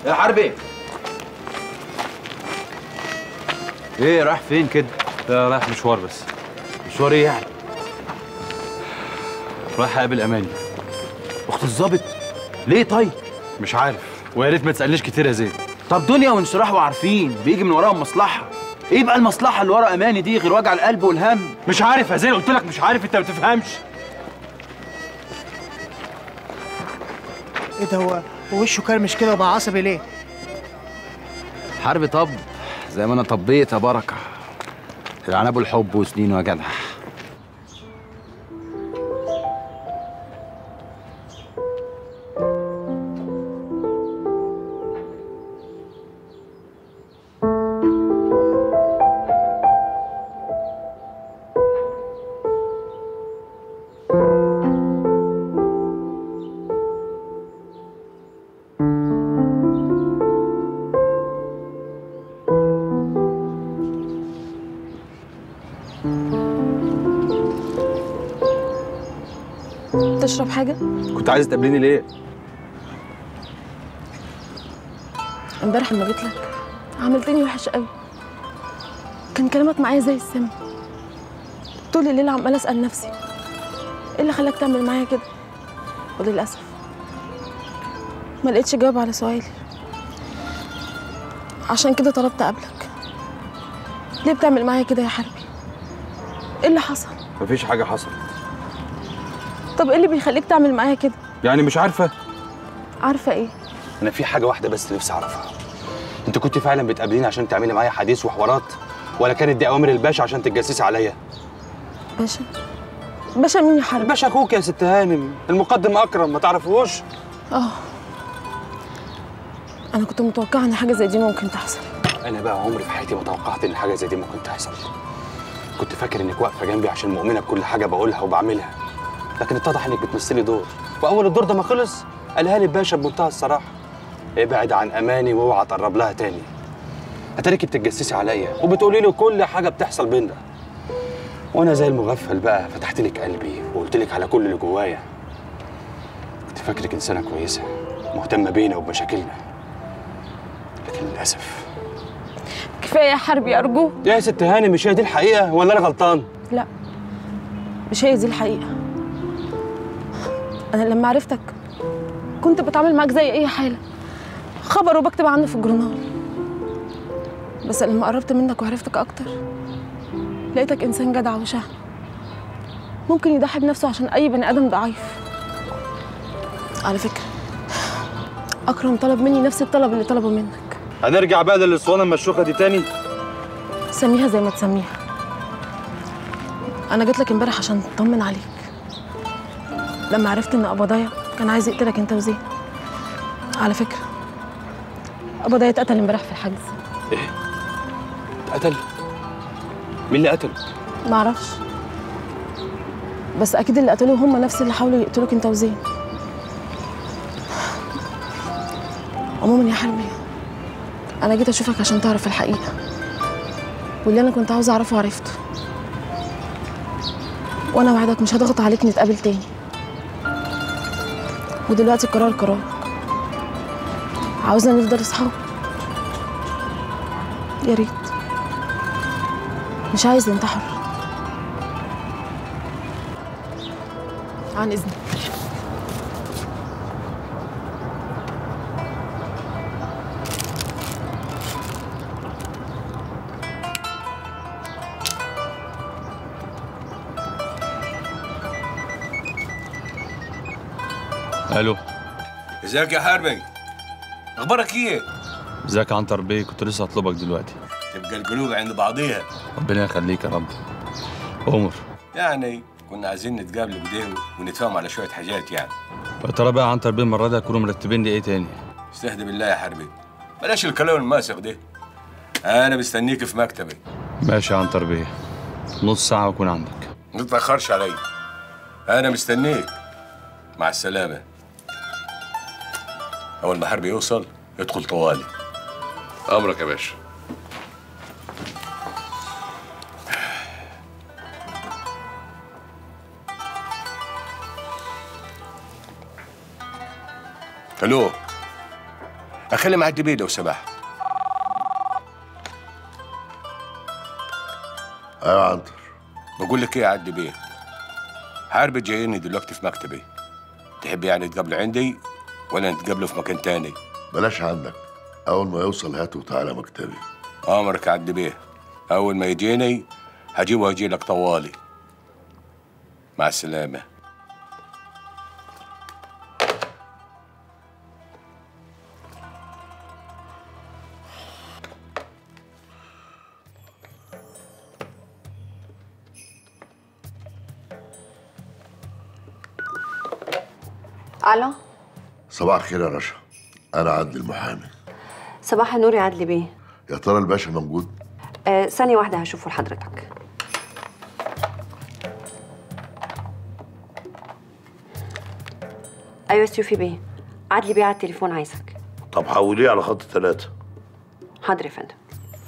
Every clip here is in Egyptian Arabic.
يا حربي ايه رايح فين كده؟ لا رايح مشوار بس مشوار ايه يعني؟ رايح اقابل اماني اخت الظابط ليه طيب؟ مش عارف ويا ريت ما تسالنيش كتير يا زين طب دنيا وانشراح وعارفين بيجي من وراهم مصلحه ايه بقى المصلحه اللي ورا اماني دي غير وجع القلب والهم مش عارف يا زين قلت لك مش عارف انت ما بتفهمش ايه ده هو هو وشه كرمش كده وبقى عصبي ليه؟ حرب طب زي ما انا طبيت يا بركه العنب الحب وسنين يا جدع تشرب حاجة؟ كنت عايز تقابليني ليه امبارح لما جيت لك عملتني وحش قوي كان كلامك معايا زي السم طول الليل عمالة أسأل نفسي ايه اللي خلاك تعمل معايا كده وللأسف ما لقيتش جواب على سؤالي عشان كده طلبت أقابلك ليه بتعمل معايا كده يا حربي ايه اللي حصل مفيش حاجه حصلت طب ايه اللي بيخليك تعمل معايا كده يعني مش عارفه عارفة ايه انا في حاجه واحده بس نفسي اعرفها انت كنت فعلا بتقابليني عشان تعملي معايا حديث وحوارات ولا كانت دي اوامر الباشا عشان تتجسسي عليا باشا باشا مين يا حربي الباشا اخوك يا ست هانم المقدم اكرم ما تعرفوش اه انا كنت متوقعه ان حاجه زي دي ممكن تحصل انا بقى عمري في حياتي ما توقعت ان حاجه زي دي ممكن تحصل كنت فاكر انك واقفه جنبي عشان مؤمنه بكل حاجه بقولها وبعملها لكن اتضح انك بتمثلي دور واول الدور ده ما خلص قالها لي الباشا بمنتهى الصراحه ابعد عن اماني واوعى تقرب لها تاني اتاريكي بتتجسسي عليا وبتقولي له كل حاجه بتحصل بينا وانا زي المغفل بقى فتحت لك قلبي وقلت لك على كل اللي جوايا كنت فاكرك انسانه كويسه مهتمه بينا وبمشاكلنا لكن للاسف كفايه يا حربي ارجوك يا ست هاني مش هي دي الحقيقه ولا انا غلطان لا مش هي دي الحقيقه انا لما عرفتك كنت بتعامل معاك زي اي حاله خبر وبكتب عنه في الجورنال بس لما قربت منك وعرفتك اكتر لقيتك انسان جدع وشهم ممكن يضحي بنفسه عشان اي بني ادم ضعيف على فكره اكرم طلب مني نفس الطلب اللي طلبه منك هنرجع بقى للاسوانه المشوخه دي تاني سميها زي ما تسميها انا جيت لك امبارح عشان اطمن عليك لما عرفت ان قبضايا كان عايز يقتلك انت وزين على فكره قبضايا اتقتل امبارح في الحجز اتقتل مين اللي قتله معرفش بس اكيد اللي قتلوه هم نفس اللي حاولوا يقتلوك انت وزين عموما يا حربي انا جيت اشوفك عشان تعرف الحقيقه واللي انا كنت عاوزه اعرفه عرفته وانا وعدك مش هضغط عليك نتقابل تاني ودلوقتي القرار قرارك عاوزنا نفضل اصحاب يا ريت مش عايز انت حر عن اذنك الو ازيك يا حربي اخبارك ايه ازيك يا عنتر بيه كنت لسه هطلبك دلوقتي تبقى القلوب عند بعضيها ربنا يخليك يا رب عمر يعني كنا عايزين نتقابل كده ونتفاهم على شويه حاجات يعني يا ترى بقى يا عنتر بيه المره دي هيكونوا مرتبين لي ايه تاني استهدي بالله يا حربي بلاش الكلام الماسخ ده انا مستنيك في مكتبي ماشي يا عنتر بيه نص ساعه واكون عندك ما تتاخرش عليا انا مستنيك مع السلامه اول ما حربي يوصل ادخل طوالي امرك يا باشا الو اكلم عدي بيه لو سمحت ايوه يا عنتر بقول لك ايه يا عدي بيه حارب جايني دلوقتي في مكتبي تحب يعني تقابله عندي ولا نتقابله في مكان تاني بلاش عندك اول ما يوصل هاته وتعالى مكتبي امرك يا عدي بيه اول ما يجيني هجيبه واجي لك طوالي مع السلامه الو صباح الخير يا رشا انا عدلي المحامي صباح النور يا عدلي بيه يا ترى الباشا موجود آه ثانية واحدة هشوفه لحضرتك أيوة سيوفي بيه عدلي بيه على التليفون عايزك طب حوليه على خط ثلاثة حاضر يا فندم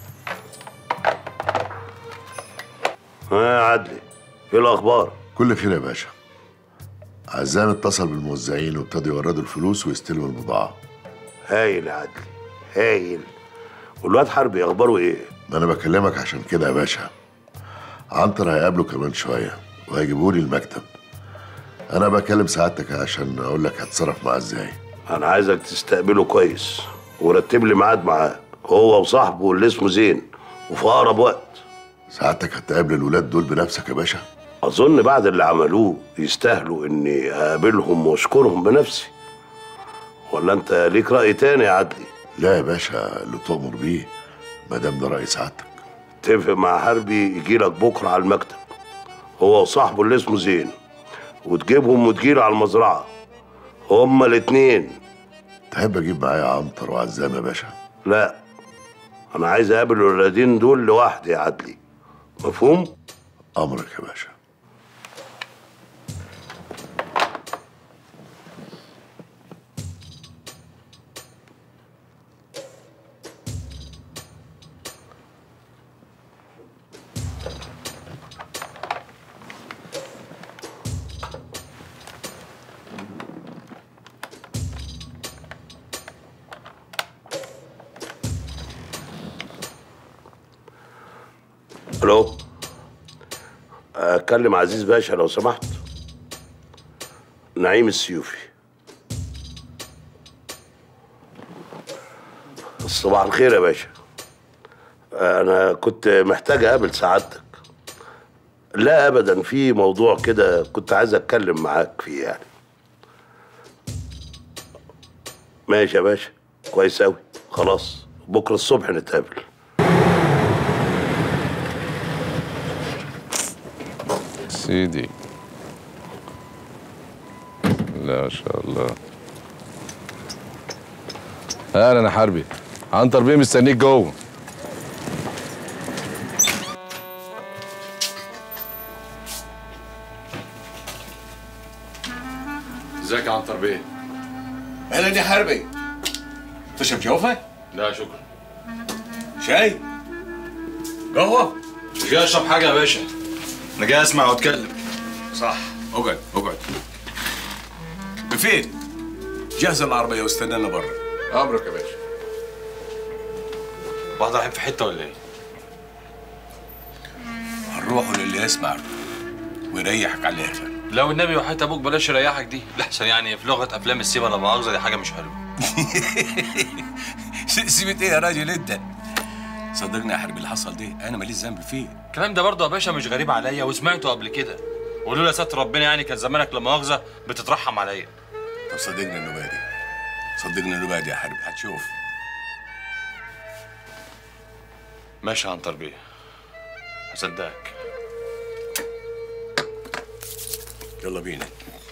ها يا عدلي ايه الأخبار؟ كل خير يا باشا عزام اتصل بالموزعين وابتدوا يوردوا الفلوس ويستلموا البضاعة هايل يا عدلي هايل والواد حربي أخباره ايه؟ ما انا بكلمك عشان كده يا باشا عنتر هيقابله كمان شوية وهيجيبهولي المكتب انا بكلم سعادتك عشان اقول لك هتصرف معاه ازاي أنا عايزك تستقبله كويس ورتب لي ميعاد معاه هو وصاحبه اللي اسمه زين وفي أقرب وقت سعادتك هتقابل الولاد دول بنفسك يا باشا أظن بعد اللي عملوه يستاهلوا إني أقابلهم وأشكرهم بنفسي ولا أنت ليك رأي تاني يا عدلي؟ لا يا باشا اللي تؤمر بيه ما دام ده رأي سعادتك اتفق مع حربي يجي لك بكره على المكتب هو وصاحبه اللي اسمه زين وتجيبهم وتجيله على المزرعه هما الاتنين تحب اجيب معايا عنتر وعزام يا باشا لا انا عايز اقابل الولادين دول لوحدي يا عدلي مفهوم امرك يا باشا الو اكلم عزيز باشا لو سمحت نعيم السيوفي صباح الخير يا باشا انا كنت محتاج اقابل سعادتك لا ابدا في موضوع كده كنت عايز اتكلم معاك فيه يعني ماشي يا باشا كويس اوي خلاص بكره الصبح نتقابل سيدي لا شاء الله اهلا يا حربي عنتر بيه مستنيك جوه ازيك يا عنتر بيه اهلا يا حربي تشرب جوفه؟ لا شكرا شاي؟ قهوه؟ مش جاي اشرب حاجه يا باشا انا جاي اسمع واتكلم صح اقعد اقعد مفيد جهز العربيه واستنانا برا امرك يا باشا واحد رايحين في حته ولا ايه؟ هنروحوا للي يسمع ويريحك على الاخر لو النبي وحياة ابوك بلاش يريحك دي لحسن يعني في لغه افلام السيما لا مؤاخذه دي حاجه مش حلوه سيبت ايه يا راجل انت صدقني يا حربي اللي حصل ده انا ماليش ذنب فيه الكلام ده برضه يا باشا مش غريب عليا وسمعته قبل كده ولولا ستر ربنا يعني كان زمانك لا مؤاخذه بتترحم عليا طب صدقني انه بادي صدقني انه بادي يا حربي هتشوف ماشي يا عنتر بيه هصدقك يلا بينا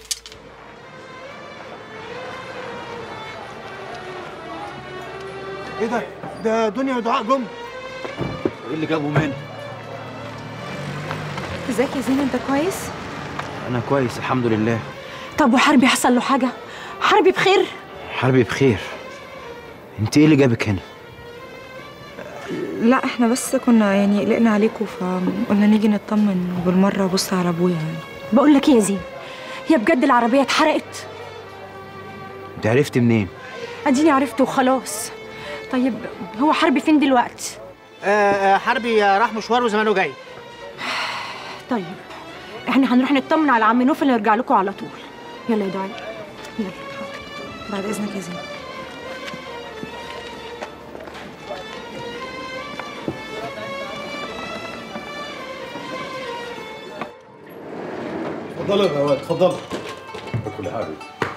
ايه ده؟ ده دنيا ودعاء جم ايه اللي جابهم هنا؟ ازيك يا زين انت كويس؟ انا كويس الحمد لله طب وحربي حصل له حاجة؟ حربي بخير؟ حربي بخير انت ايه اللي جابك هنا؟ لا احنا بس كنا يعني قلقنا عليكم فقلنا نيجي نطمن وبالمرة بص على ابويا يعني بقول لك ايه يا زين هي بجد العربية اتحرقت انت عرفت منين؟ اديني عرفت وخلاص طيب هو حربي فين دلوقتي آه آه حربي راح مشوار وزمانه جاي طيب احنا هنروح نطمن على عم نوفل ونرجع لكم على طول يلا يا دعاء يلا بعد اذنك يا زين اتفضلوا يا بهوات اتفضلوا كل حاجه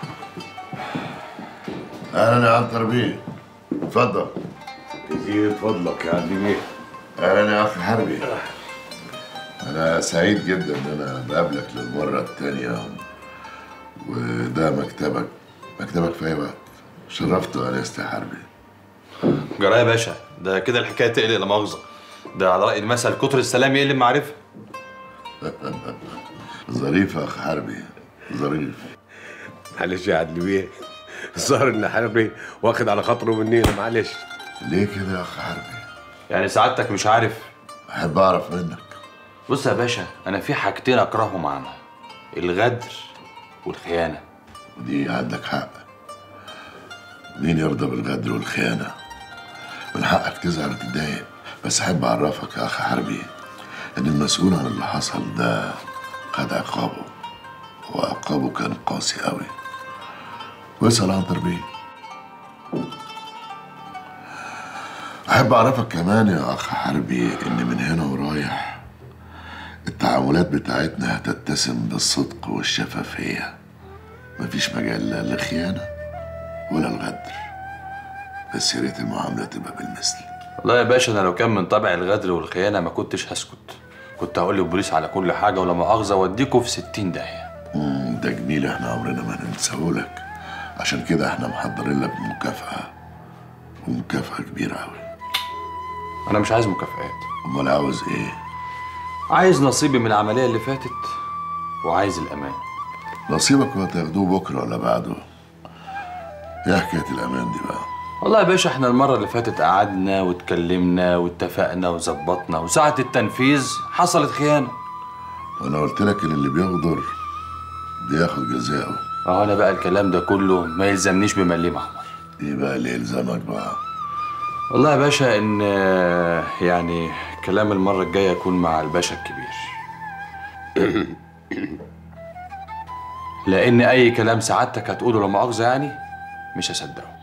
اهلا يا عنتر بيه اتفضل يزيد فضلك يا عدلي بيه اهلا يا اخي حربي انا سعيد جدا ان انا بقابلك للمره الثانيه وده مكتبك مكتبك في اي وقت شرفت وانست يا حربي جرى يا باشا ده كده الحكايه تقلق لا مؤاخذه ده على راي المثل كتر السلام يقلب معرفه ظريف يا اخ حربي ظريف معلش يا عدلي بيه الظاهر ان حربي واخد على خاطره مني معلش ليه كده يا اخ حربي يعني سعادتك مش عارف احب اعرف منك بص يا باشا انا في حاجتين اكرههم عنها الغدر والخيانه دي عندك حق مين يرضى بالغدر والخيانة من حقك تزعل وتتضايق بس أحب أعرفك يا أخ حربي إن المسؤول عن اللي حصل ده خد عقابه وعقابه كان قاسي قوي واسأل عن تربية أحب أعرفك كمان يا أخ حربي إن من هنا ورايح التعاملات بتاعتنا هتتسم بالصدق والشفافية مفيش مجال لا للخيانة ولا الغدر بس يا ريت المعاملة تبقى بالمثل والله يا باشا انا لو كان من طبع الغدر والخيانه ما كنتش هسكت كنت هقول للبوليس على كل حاجه ولا مؤاخذه اوديكوا في 60 داهيه مم، ده جميل احنا عمرنا ما هننساهولك عشان كده احنا محضرين لك مكافأة ومكافأة كبيرة أوي انا مش عايز مكافآت أمال عاوز إيه؟ عايز نصيبي من العمليه اللي فاتت وعايز الامان نصيبك وهتاخدوه بكرة ولا بعده؟ إيه حكاية الأمان دي بقى؟ والله يا باشا احنا المره اللي فاتت قعدنا واتكلمنا واتفقنا وظبطنا وساعه التنفيذ حصلت خيانه وأنا قلت لك إن اللي بيغدر بياخد جزاءه اه انا بقى الكلام ده كله ما يلزمنيش بمليم احمر إيه بقى اللي يلزمك بقى؟ والله يا باشا ان آه، يعني كلام المره الجايه يكون مع الباشا الكبير لان اي كلام سعادتك هتقوله لا مؤاخذه يعني مش هصدقه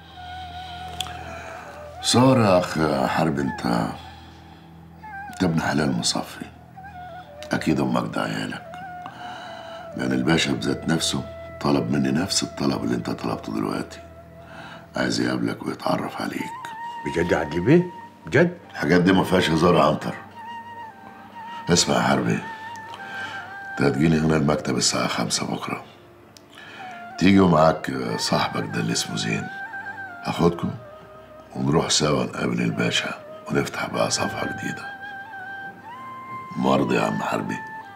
صار يا أخ حرب أنت أنت ابن حلال مصفي أكيد أمك ده عيالك لأن الباشا بذات نفسه طلب مني نفس الطلب اللي أنت طلبته دلوقتي عايز يقابلك ويتعرف عليك بجد يا عدلي بيه؟ بجد؟ الحاجات دي ما فيهاش هزار يا عنتر اسمع يا حربي انت هتجيني هنا المكتب الساعة خمسة بكرة تيجي ومعاك صاحبك ده اللي اسمه زين هاخدكم ونروح سوا نقابل الباشا ونفتح بقى صفحة جديدة مرضي يا عم حربي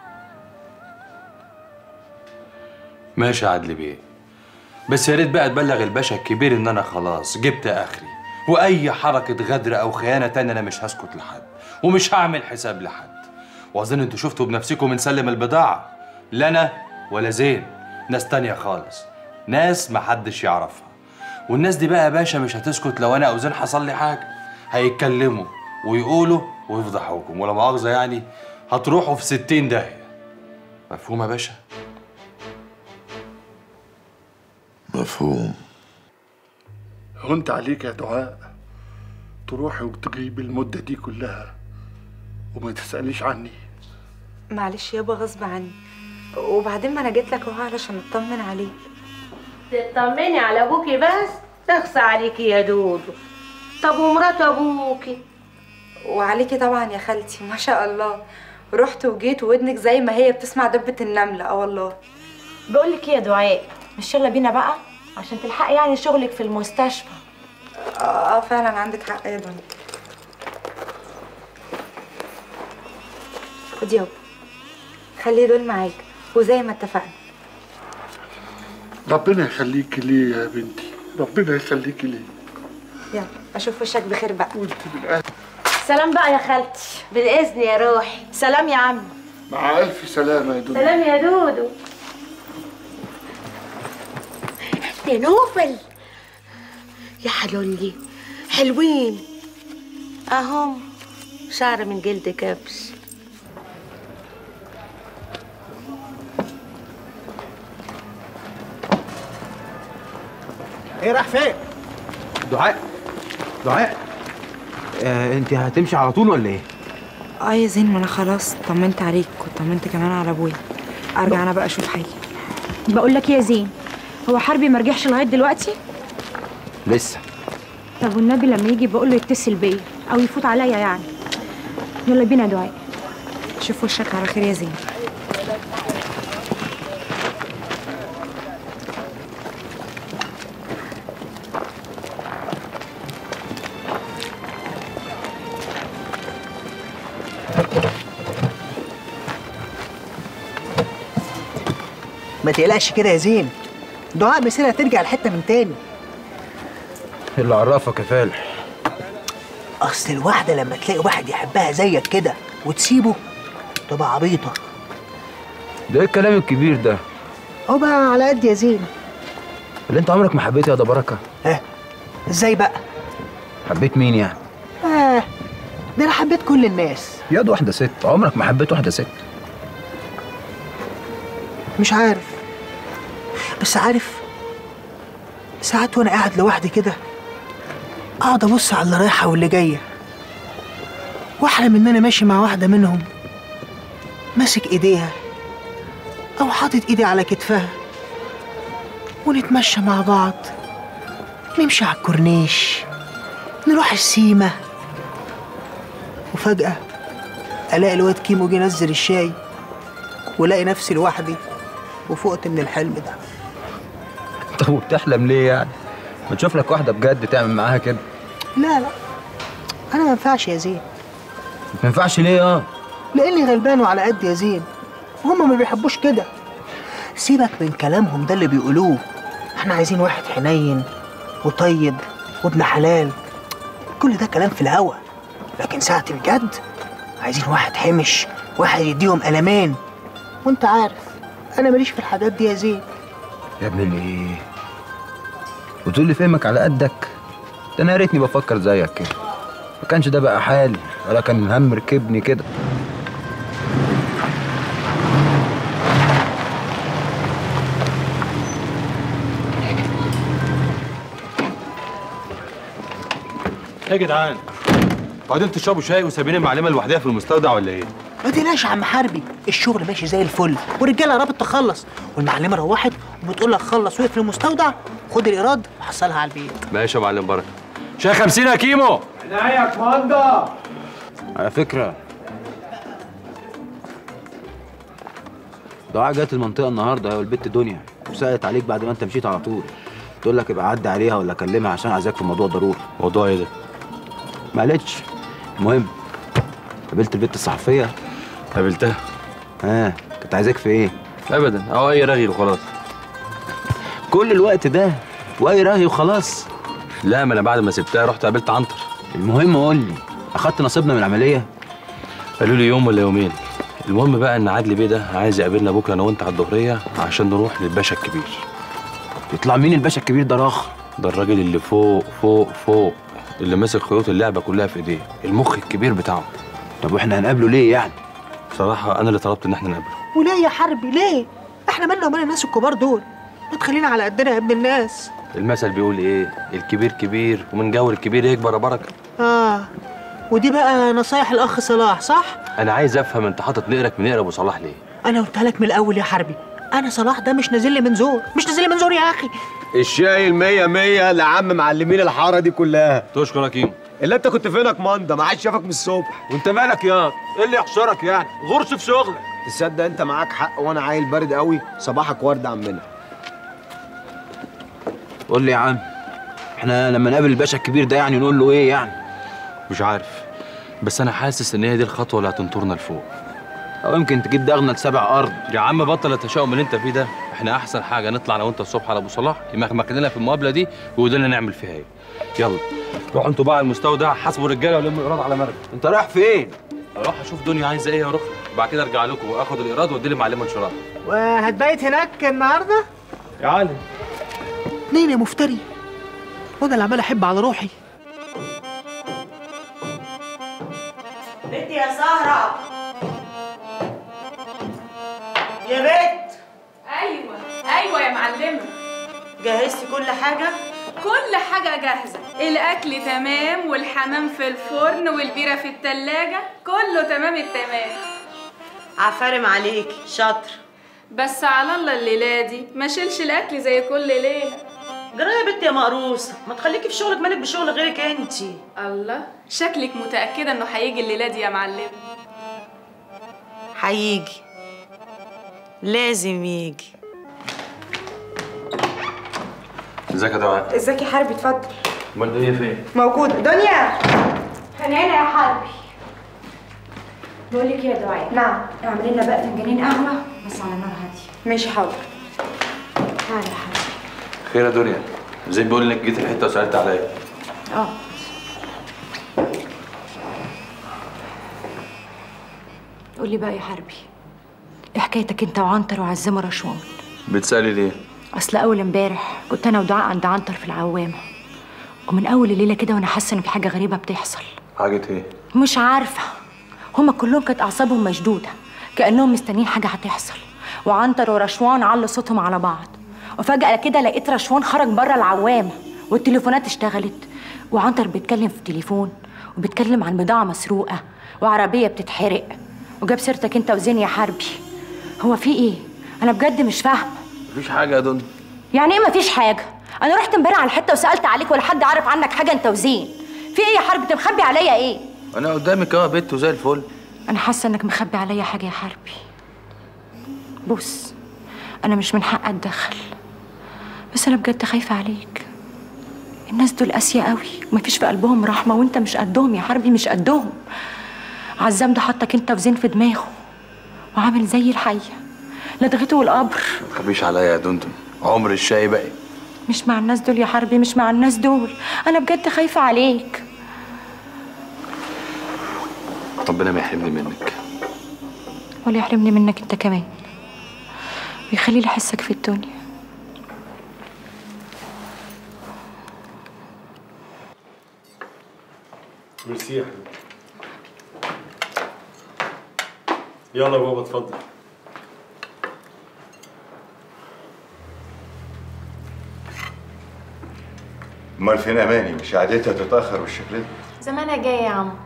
ماشي يا عدلي بيه بس يا ريت بقى تبلغ الباشا الكبير ان انا خلاص جبت اخري واي حركه غدر او خيانه تانية انا مش هسكت لحد ومش هعمل حساب لحد واظن انتوا شفتوا بنفسكم بنسلم البضاعه لا انا ولا زين ناس تانية خالص ناس محدش يعرفها والناس دي بقى يا باشا مش هتسكت لو انا او زين حصل لي حاجه هيتكلموا ويقولوا ويفضحوكم ولا مؤاخذه يعني هتروحوا في ستين داهيه مفهوم يا باشا مفهوم هونت عليك يا دعاء تروحي وتغيبي المدة دي كلها وما تسأليش عني معلش يابا غصب عني وبعدين ما انا جيت لك اهو علشان اطمن عليك تطمني على ابوكي بس تخصى عليكي يا دودو طب ومرات ابوكي وعليكي طبعا يا خالتي ما شاء الله رحت وجيت ودنك زي ما هي بتسمع دبة النملة اه والله بقول لك ايه يا دعاء مش يلا بينا بقى عشان تلحقي يعني شغلك في المستشفى اه اه فعلا عندك حق يا دنيا خدي يابا خلي دول معاك وزي ما اتفقنا ربنا يخليكي ليه يا بنتي ربنا يخليكي ليه يلا اشوف وشك بخير بقى سلام بقى يا خالتي بالاذن يا روحي سلام يا عم مع الف سلامة يا دنيا سلام يا دودو يا نوفل يا حلولي حلوين اهم شعر من جلد كبش ايه راح فين؟ دعاء دعاء آه انت هتمشي على طول ولا ايه؟ اه يا زين ما انا خلاص طمنت عليك وطمنت كمان على ابويا ارجع انا بقى اشوف حاجه بقول لك إيه يا زين هو حربي ما رجعش لغايه دلوقتي لسه طب والنبي لما يجي بقول له يتصل بيا او يفوت عليا يعني يلا بينا يا دعاء شوف وشك على خير يا زين ما تقلقش كده يا زين دعاء مسيرها ترجع لحته من تاني اللي عرفك يا فالح اصل الواحده لما تلاقي واحد يحبها زيك كده وتسيبه تبقى عبيطه ده ايه الكلام الكبير ده؟ هو بقى على قد يا زين اللي انت عمرك ما حبيت يا ده بركه ها ازاي بقى حبيت مين يعني؟ اه ده انا حبيت كل الناس ياد واحده ست عمرك ما حبيت واحده ست مش عارف بس عارف ساعات وانا قاعد لوحدي كده اقعد ابص على اللي رايحه واللي جايه واحلم ان انا ماشي مع واحده منهم ماسك ايديها او حاطط ايدي على كتفها ونتمشى مع بعض نمشي على الكورنيش نروح السيما وفجأة ألاقي الواد كيمو جه ينزل الشاي ولاقي نفسي لوحدي وفقت من الحلم ده طب وبتحلم ليه يعني؟ ما تشوف لك واحده بجد تعمل معاها كده لا لا أنا ما ينفعش يا زين ما ينفعش ليه اه؟ لاني غلبان وعلى قد يا زين وهم ما بيحبوش كده سيبك من كلامهم ده اللي بيقولوه احنا عايزين واحد حنين وطيب وابن حلال كل ده كلام في الهوا لكن ساعة الجد عايزين واحد حمش واحد يديهم ألمان وانت عارف انا ماليش في الحاجات دي يا زين يا ابن الايه؟ وتقول لي فهمك على قدك؟ ده انا يا ريتني بفكر زيك كده ما كانش ده بقى حالي ولا كان هم ركبني كده يا جدعان قاعدين تشربوا شاي وسايبين المعلمه لوحدها في المستودع ولا ايه؟ ما تقلقش يا عم حربي الشغل ماشي زي الفل والرجاله قربت تخلص والمعلمه روحت وبتقول لك خلص وقف المستودع خد الايراد وحصلها على البيت ماشي يا معلم بركه شاي 50 يا كيمو عناية كماندا على فكرة دعاء جت المنطقة النهاردة هي والبت دنيا وسألت عليك بعد ما انت مشيت على طول تقول لك ابقى عدي عليها ولا كلمها عشان عايزاك في موضوع ضروري موضوع ايه ده؟ ما قالتش المهم قابلت البت الصحفية قابلتها ها كنت عايزاك في ايه؟ ابدا او اي رغي وخلاص كل الوقت ده واي رغي وخلاص لا ما انا بعد ما سبتها رحت قابلت عنتر المهم قول لي اخدت نصيبنا من العملية؟ قالوا لي يوم ولا يومين المهم بقى ان عدلي بيه ده عايز يقابلنا بكره انا وانت على الظهريه عشان نروح للباشا الكبير يطلع مين الباشا الكبير ده راخ؟ ده الراجل اللي فوق فوق فوق اللي ماسك خيوط اللعبه كلها في ايديه المخ الكبير بتاعه طب واحنا هنقابله ليه يعني؟ بصراحه انا اللي طلبت ان احنا نقابله وليه يا حربي ليه احنا مالنا ومال الناس الكبار دول ما تخلينا على قدنا يا ابن الناس المثل بيقول ايه الكبير كبير ومن جور الكبير يكبر يا بركه اه ودي بقى نصايح الاخ صلاح صح انا عايز افهم انت حاطط نقرك من نقر ابو صلاح ليه انا قلت لك من الاول يا حربي انا صلاح ده مش نازل لي من زور مش نازل لي من زور يا اخي الشاي المية مية لعم معلمين الحارة دي كلها تشكر يا كيمو اللي انت كنت فينك ماندا ما عادش شافك من الصبح وانت مالك يا ايه اللي يحشرك يعني غرس في شغلك تصدق انت معاك حق وانا عيل بارد قوي صباحك ورد عمنا قول لي يا عم احنا لما نقابل الباشا الكبير ده يعني نقول له ايه يعني؟ مش عارف بس انا حاسس ان هي دي الخطوه اللي هتنطرنا لفوق او يمكن تجيب دغنا لسبع ارض يا عم بطل التشاؤم اللي انت فيه ده احنا احسن حاجه نطلع انا وانت الصبح على ابو صلاح يمخمك لنا في المقابله دي ويقول لنا نعمل فيها ايه يلا روحوا انتوا بقى على المستودع حاسبوا الرجاله ولموا الايراد على مركب انت رايح فين؟ اروح اشوف دنيا عايزه ايه يا رخ بعد كده ارجع لكم واخد الايراد وادي لي معلمه انشراح وهتبيت هناك النهارده يا علي اتنين يا مفتري وانا اللي عمال احب على روحي بنت يا سهرة يا بنت ايوه ايوه يا معلمه جهزتي كل حاجة؟ كل حاجه جاهزه الاكل تمام والحمام في الفرن والبيره في التلاجة كله تمام التمام عفارم عليكي شاطر بس على الله الليله دي ما شيلش الاكل زي كل ليله جرى يا بنت يا مقروصة ما تخليكي في شغلك مالك بشغل غيرك انتي الله شكلك متاكده انه هيجي الليله دي يا معلمه هيجي لازم يجي ازيك يا دعاء ازيك يا حربي اتفضل امال الدنيا فين موجودة دنيا خلينا يا حربي بقول لك يا دعاء نعم اعملي لنا بقى فنجانين قهوه بس على نار هاديه ماشي حاضر تعالى يا حربي خير يا دنيا زي بيقول انك جيت الحته وسالت عليا اه قولي بقى يا حربي ايه حكايتك انت وعنتر وعزمه رشوان بتسالي ليه اصل اول امبارح كنت انا ودعاء عند عنتر في العوامه ومن اول الليله كده وانا حاسه ان في حاجه غريبه بتحصل حاجه ايه مش عارفه هما كلهم كانت اعصابهم مشدوده كانهم مستنيين حاجه هتحصل وعنتر ورشوان علوا صوتهم على بعض وفجاه كده لقيت رشوان خرج بره العوامه والتليفونات اشتغلت وعنتر بيتكلم في التليفون وبيتكلم عن بضاعه مسروقه وعربيه بتتحرق وجاب سيرتك انت وزين يا حربي هو في ايه انا بجد مش فاهمه مفيش حاجه يا دنيا يعني ايه مفيش حاجه انا رحت امبارح على الحته وسالت عليك ولا حد عارف عنك حاجه انت وزين في ايه يا حربي انت مخبي عليا ايه انا قدامك اهو يا بت وزي الفل انا حاسه انك مخبي عليا حاجه يا حربي بص انا مش من حق اتدخل بس انا بجد خايفه عليك الناس دول قاسيه قوي ومفيش في قلبهم رحمه وانت مش قدهم يا حربي مش قدهم عزام ده حطك انت وزين في دماغه وعامل زي الحيه لدغته القبر ما تخبيش عليا يا دندن عمر الشاي باقي مش مع الناس دول يا حربي مش مع الناس دول انا بجد خايفه عليك ربنا ما يحرمني منك ولا يحرمني منك انت كمان ويخلي لي حسك في الدنيا ميرسي يا حبيبي يلا يا بابا اتفضل امال فين اماني مش قعدتها تتاخر بالشكل ده زمانها جايه يا عم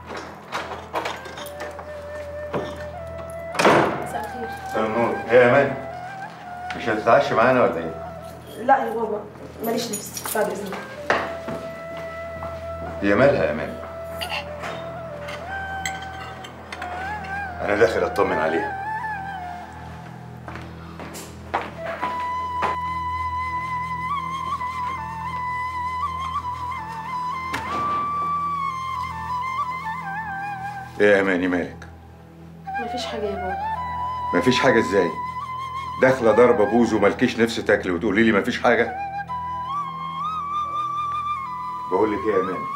مساء الخير مساء النور ايه يا اماني مش هتتعشى معانا ولا ايه لا يا بابا ماليش نفس بعد اذنك هي مالها يا اماني انا داخل اطمن عليها ايه يا اماني مالك مفيش حاجه يا بابا مفيش حاجه ازاي داخله ضربه بوز وملكيش نفس تاكلي وتقولي لي مفيش حاجه بقول لك ايه يا اماني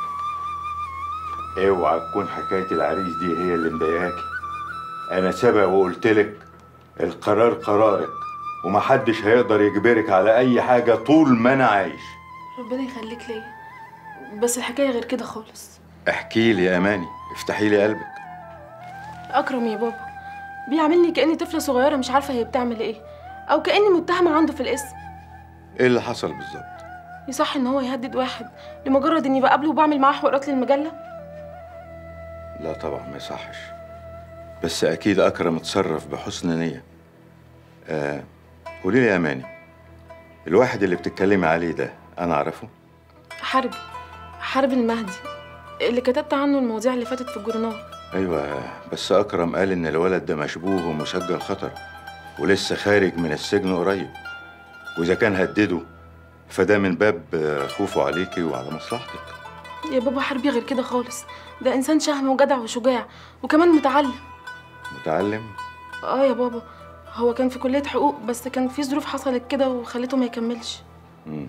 اوعى تكون حكايه العريس دي هي اللي مضايقاكي انا سبق وقلت لك القرار قرارك ومحدش هيقدر يجبرك على اي حاجه طول ما انا عايش ربنا يخليك ليا بس الحكايه غير كده خالص احكي لي يا اماني افتحي لي قلبك اكرم يا بابا بيعاملني كاني طفله صغيره مش عارفه هي بتعمل ايه او كاني متهمه عنده في الاسم ايه اللي حصل بالظبط يصح ان هو يهدد واحد لمجرد اني بقابله وبعمل معاه حوارات للمجله لا طبعا ما يصحش بس اكيد اكرم اتصرف بحسن نيه آه قولي لي يا اماني الواحد اللي بتتكلمي عليه ده انا اعرفه حربي حرب المهدي اللي كتبت عنه المواضيع اللي فاتت في الجورنال ايوه بس اكرم قال ان الولد ده مشبوه ومسجل خطر ولسه خارج من السجن قريب واذا كان هدده فده من باب آه، خوفه عليكي وعلى مصلحتك يا بابا حربي غير كده خالص ده انسان شهم وجدع وشجاع وكمان متعلم متعلم اه يا بابا هو كان في كليه حقوق بس كان في ظروف حصلت كده وخلته ما يكملش مم.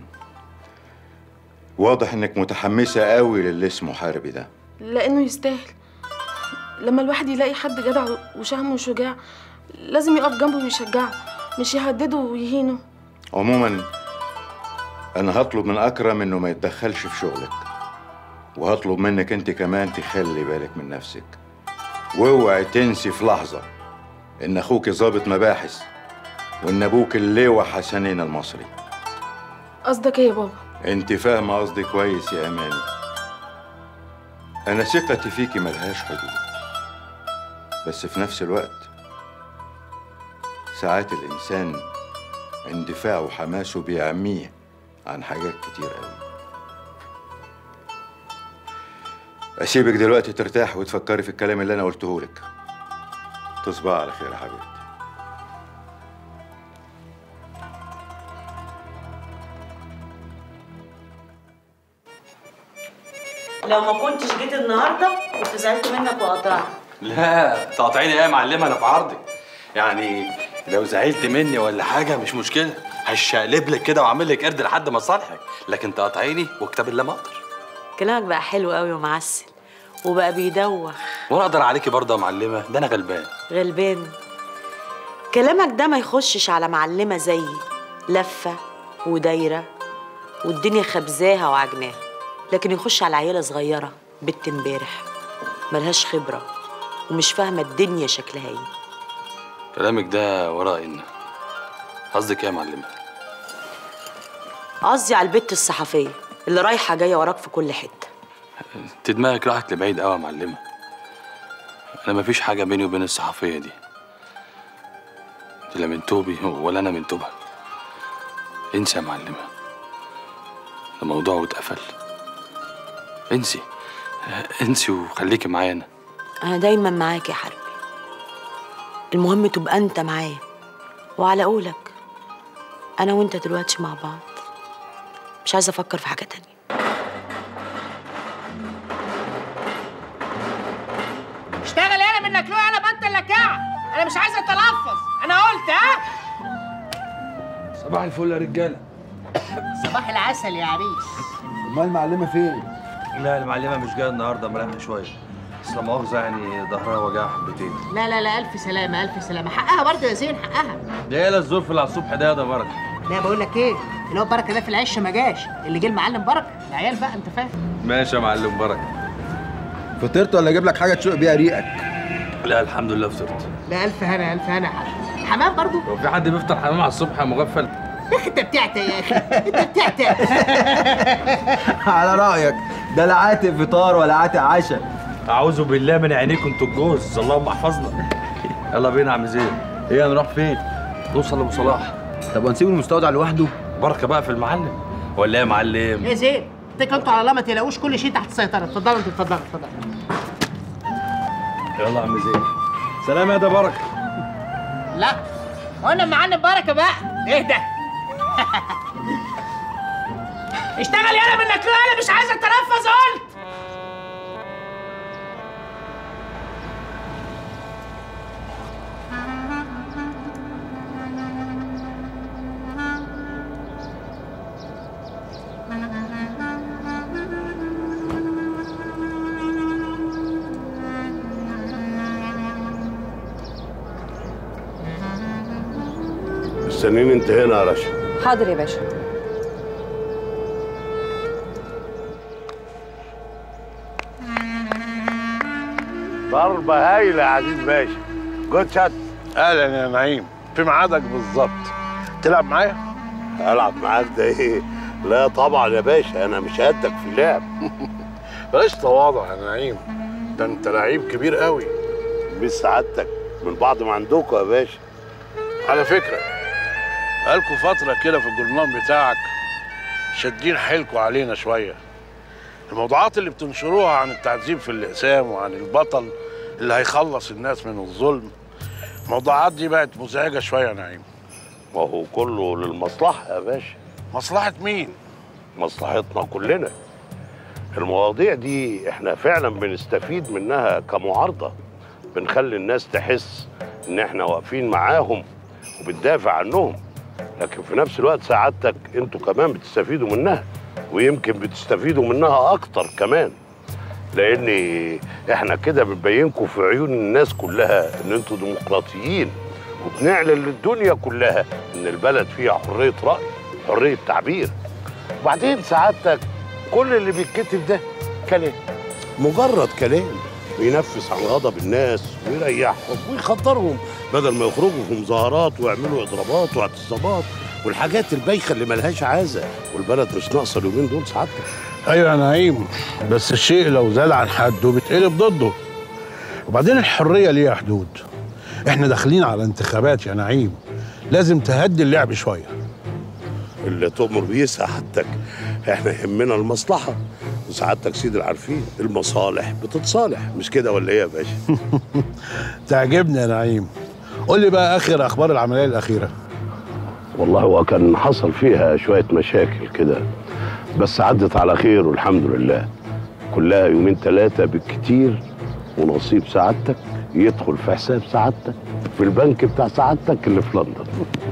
واضح انك متحمسه قوي للي اسمه حاربي ده لانه يستاهل لما الواحد يلاقي حد جدع وشهم وشجاع لازم يقف جنبه ويشجعه مش يهدده ويهينه عموما انا هطلب من اكرم انه ما يتدخلش في شغلك وهطلب منك انت كمان تخلي بالك من نفسك واوعي تنسي في لحظه ان اخوك ظابط مباحث وان ابوك اللواء حسنين المصري قصدك ايه يا بابا انت فاهمه قصدي كويس يا اماني انا ثقتي فيكي ملهاش حدود بس في نفس الوقت ساعات الانسان اندفاعه وحماسه بيعميه عن حاجات كتير قوي اسيبك دلوقتي ترتاح وتفكري في الكلام اللي انا قلته لك تصبح على خير يا حبيبتي لو ما كنتش جيت النهارده كنت زعلت منك وقطعت لا تقاطعيني ايه يا معلمه انا في عرضي يعني لو زعلت مني ولا حاجه مش مشكله هشقلب لك كده واعمل لك قرد لحد ما اصالحك لكن تقاطعيني وكتاب الله ما اقدر كلامك بقى حلو قوي ومعسل وبقى بيدوخ وانا اقدر عليكي برضه يا معلمه ده انا غلبان غلبان كلامك ده ما يخشش على معلمه زيي لفه ودايره والدنيا خبزاها وعجناها لكن يخش على عيله صغيره بنت امبارح ملهاش خبره ومش فاهمه الدنيا شكلها ايه كلامك ده وراء ان قصدك ايه يا معلمه قصدي على البت الصحفيه اللي رايحه جايه وراك في كل حته انت دماغك راحت لبعيد قوي يا معلمه انا مفيش حاجه بيني وبين الصحفيه دي انت لا من توبي ولا انا من توبها انسى يا معلمه ده موضوع اتقفل انسي انسي وخليكي معايا انا انا دايما معاك يا حربي المهم تبقى انت معايا وعلى قولك انا وانت دلوقتي مع بعض مش عايزه افكر في حاجه تانية اشتغل انا منك له انا بطل لكاع انا مش عايزه اتلفظ انا قلت ها صباح الفل يا رجاله صباح العسل يا عريس امال المعلمه فين لا المعلمه مش جايه النهارده مريحه شويه بس لا مؤاخذه يعني ظهرها وجعها حبتين لا لا لا الف سلامه الف سلامه حقها برضه يا زين حقها ده ايه الظروف اللي على الصبح ده يا ده بركه لا بقول لك ايه اللي هو بركه ده في العش ما جاش اللي جه المعلم بركه العيال بقى انت فاهم ماشي يا معلم بركه فطرت ولا اجيب لك حاجه تشوق بيها ريقك لا الحمد لله فطرت لا الف هنا الف هنا يا حبيبي حمام برضه هو في حد بيفطر حمام على الصبح يا مغفل يا اخي انت بتعتى يا اخي انت بتعتى على رايك ده لا عاتق فطار ولا عاتق عشاء اعوذ بالله من عينيكم انتوا الجوز اللهم احفظنا يلا بينا يا عم زين ايه هنروح فين نوصل لابو صلاح طب هنسيب المستودع لوحده بركه بقى في المعلم ولا ايه يا معلم يا زين اتكلوا انتوا على الله ما تقلقوش كل شيء تحت السيطره اتفضلوا انتوا اتفضلوا اتفضلوا يلا يا عم زين سلام يا ده بركه لا وانا معلم بركه بقى ايه ده اشتغل يالا منك له انا مش عايز اتنفس قلت مستنيني انت هنا يا رشا حاضر يا باشا ضربة هايلة يا عزيز باشا جود شات اهلا يا نعيم في ميعادك بالظبط تلعب معايا؟ العب معاك ده ايه؟ لا طبعا يا باشا انا مش قدك في اللعب بلاش تواضع يا نعيم ده انت لعيب كبير قوي مش سعادتك من بعض ما عندكم يا باشا على فكرة بقالكوا فترة كده في الجورنال بتاعك شادين حيلكوا علينا شوية الموضوعات اللي بتنشروها عن التعذيب في الأقسام وعن البطل اللي هيخلص الناس من الظلم الموضوعات دي بقت مزعجة شوية يا نعيم ما هو كله للمصلحة يا باشا مصلحة مين؟ مصلحتنا كلنا المواضيع دي احنا فعلا بنستفيد منها كمعارضة بنخلي الناس تحس ان احنا واقفين معاهم وبندافع عنهم لكن في نفس الوقت سعادتك انتوا كمان بتستفيدوا منها ويمكن بتستفيدوا منها اكتر كمان لان احنا كده بنبينكم في عيون الناس كلها ان انتوا ديمقراطيين وبنعلن للدنيا كلها ان البلد فيها حريه راي حريه تعبير وبعدين سعادتك كل اللي بيتكتب ده كلام مجرد كلام بينفس عن غضب الناس ويريحهم ويخدرهم بدل ما يخرجوا في مظاهرات ويعملوا اضرابات واعتصامات والحاجات البايخه اللي ملهاش عازه والبلد مش ناقصه اليومين دول سعادتك ايوه يا نعيم بس الشيء لو زاد عن حده بيتقلب ضده وبعدين الحريه ليها حدود احنا داخلين على انتخابات يا نعيم لازم تهدي اللعب شويه اللي تؤمر بيه سعادتك احنا يهمنا المصلحه وسعادتك سيد العارفين المصالح بتتصالح مش كده ولا ايه يا باشا تعجبني يا نعيم قول لي بقى اخر اخبار العمليه الاخيره والله هو كان حصل فيها شويه مشاكل كده بس عدت على خير والحمد لله كلها يومين ثلاثه بالكتير ونصيب سعادتك يدخل في حساب سعادتك في البنك بتاع سعادتك اللي في لندن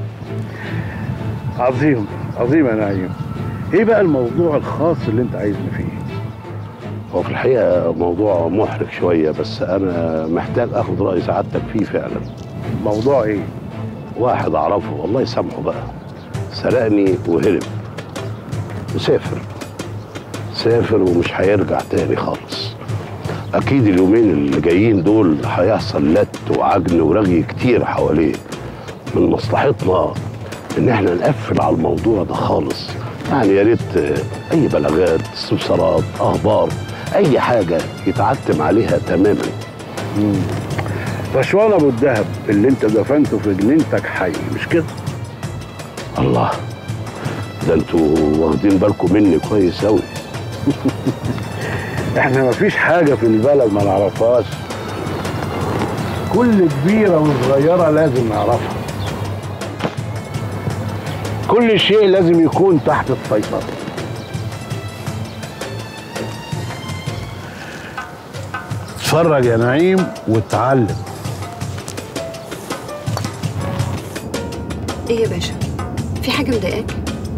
عظيم عظيم يا نعيم ايه بقى الموضوع الخاص اللي انت عايزني فيه هو في الحقيقه موضوع محرج شويه بس انا محتاج اخد راي سعادتك فيه فعلا موضوع ايه واحد اعرفه الله يسامحه بقى سرقني وهرب وسافر سافر ومش هيرجع تاني خالص اكيد اليومين اللي جايين دول هيحصل لت وعجن ورغي كتير حواليه من مصلحتنا ان احنا نقفل على الموضوع ده خالص يعني يا ريت اي بلاغات استفسارات اخبار اي حاجه يتعتم عليها تماما رشوان ابو الدهب اللي انت دفنته في جنينتك حي مش كده الله ده انتوا واخدين بالكم مني كويس قوي احنا مفيش حاجه في البلد ما نعرفهاش كل كبيره وصغيره لازم نعرفها كل شيء لازم يكون تحت السيطره اتفرج يا نعيم واتعلم ايه يا باشا في حاجه مضايقاك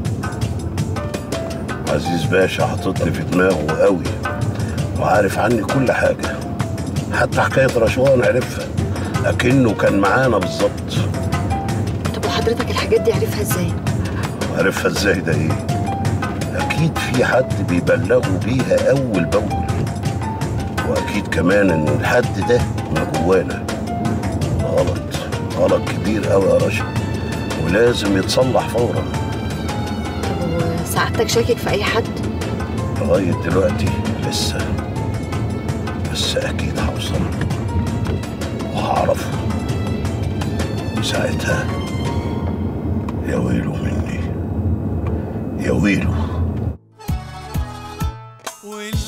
عزيز باشا حاططني في دماغه قوي وعارف عني كل حاجه حتى حكايه رشوان عرفها اكنه كان معانا بالظبط طب وحضرتك الحاجات دي عارفها ازاي عرفها ازاي ده ايه اكيد في حد بيبلغوا بيها اول باول واكيد كمان ان الحد ده من جوانا غلط غلط كبير قوي يا رشا ولازم يتصلح فورا سعادتك شاكك في اي حد لغايه دلوقتي لسه بس اكيد هوصل وهعرفه ساعتها يا ويله مني يا ويله واللي